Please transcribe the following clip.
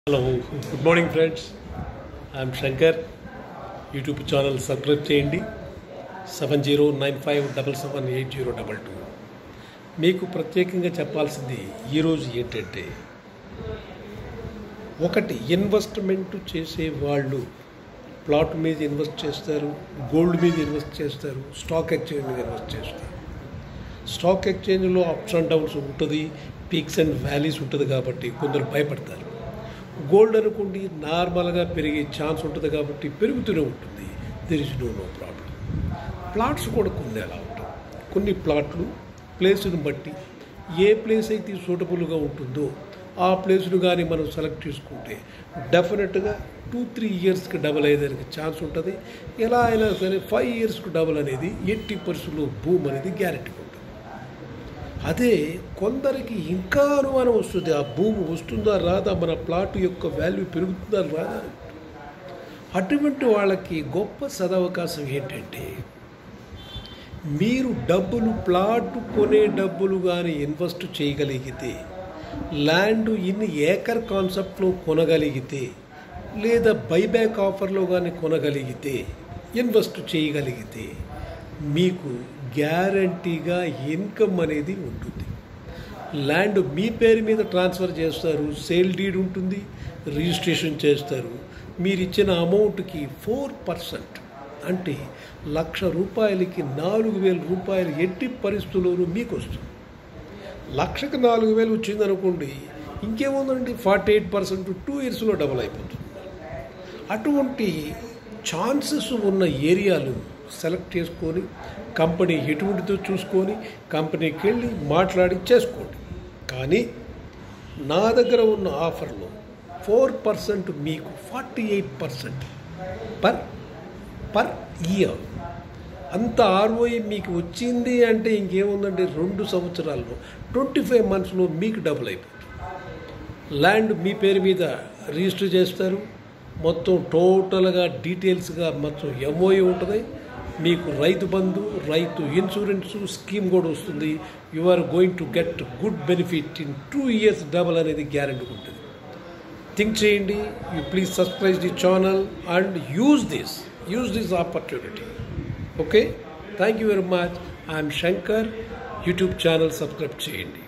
hello good morning friends I'm Shankar YouTube channel subscribe చేయండి seven zero nine five double seven eight zero double two మీకు ప్రత్యేకంగా చెప్పాల్సింది ఈరోజు ఏంటంటే ఒకటి ఇన్వెస్ట్మెంట్ చేసే వాళ్ళు ప్లాట్ మీద ఇన్వెస్ట్ చేస్తారు గోల్డ్ మీద ఇన్వెస్ట్ చేస్తారు స్టాక్ ఎక్స్చేంజ్ మీద ఇన్వెస్ట్ చేస్తారు స్టాక్ ఎక్స్చేంజ్లో అప్స్ అండ్ డౌన్స్ ఉంటుంది పీక్స్ అండ్ వ్యాలీస్ ఉంటుంది కాబట్టి కొందరు భయపడతారు గోల్డ్ అనుకోండి నార్మల్గా పెరిగే ఛాన్స్ ఉంటుంది కాబట్టి పెరుగుతూనే ఉంటుంది there is no no problem plots కూడా కొన్ని అలా ఉంటాయి కొన్ని ప్లాట్లు ప్లేస్ని బట్టి ఏ ప్లేస్ అయితే సూటబుల్గా ఉంటుందో ఆ ప్లేస్ను కానీ మనం సెలెక్ట్ చేసుకుంటే డెఫినెట్గా టూ త్రీ ఇయర్స్కి డబల్ అయ్యేదానికి ఛాన్స్ ఉంటుంది ఎలా అయినా సరే ఫైవ్ ఇయర్స్కి డబల్ అనేది ఎయిటీ పర్సెంట్లో భూమ్ అనేది గ్యారెంటీ ఉంటుంది అదే కొందరికి ఇంకా అనుమానం వస్తుంది ఆ భూమి వస్తుందా రాదా మన ప్లాట్ యొక్క వాల్యూ పెరుగుతుందా రాదా అటువంటి వాళ్ళకి గొప్ప సదవకాశం ఏంటంటే మీరు డబ్బులు ప్లాట్ కొనే డబ్బులు కానీ ఇన్వెస్ట్ చేయగలిగితే ల్యాండ్ ఇన్ ఏకర్ కాన్సెప్ట్లో కొనగలిగితే లేదా బైబ్యాక్ ఆఫర్లో కానీ కొనగలిగితే ఇన్వెస్ట్ చేయగలిగితే మీకు గ్యారంటీగా ఇన్కమ్ అనేది ఉంటుంది ల్యాండ్ మీ పేరు మీద ట్రాన్స్ఫర్ చేస్తారు సేల్ డీడ్ ఉంటుంది రిజిస్ట్రేషన్ చేస్తారు మీరు ఇచ్చిన అమౌంట్కి ఫోర్ పర్సెంట్ అంటే లక్ష రూపాయలకి నాలుగు వేల రూపాయలు ఎట్టి పరిస్థితుల్లోనూ మీకు వస్తుంది లక్షకు నాలుగు వేలు వచ్చిందనుకోండి ఇంకేముందండి ఫార్టీ ఎయిట్ పర్సెంట్ టూ ఇయర్స్లో డబుల్ అయిపోతుంది అటువంటి ఛాన్సెస్ ఉన్న ఏరియాలు సెలెక్ట్ చేసుకొని కంపెనీ ఎటువంటిదో చూసుకొని కంపెనీకి వెళ్ళి మాట్లాడి చేసుకోండి కానీ నా దగ్గర ఉన్న ఆఫర్లో ఫోర్ పర్సెంట్ మీకు forty eight percent per per year అంత ఆర్ఓఐ మీకు వచ్చింది అంటే ఇంకేముందంటే రెండు సంవత్సరాల్లో ట్వంటీ ఫైవ్ మంత్స్లో మీకు డబుల్ అయిపోతుంది ల్యాండ్ మీ పేరు మీద రిజిస్టర్ చేస్తారు మొత్తం టోటల్గా డీటెయిల్స్గా మొత్తం ఎంఓఏ ఉంటుంది మీకు రైతు బంధు రైతు ఇన్సూరెన్స్ స్కీమ్ కూడా వస్తుంది you are going to get good benefit in two years double అనేది గ్యారంటీ ఉంటుంది థింక్ చేయండి you please subscribe the channel and use this use this opportunity okay thank you very much I'm Shankar YouTube channel subscribe చేయండి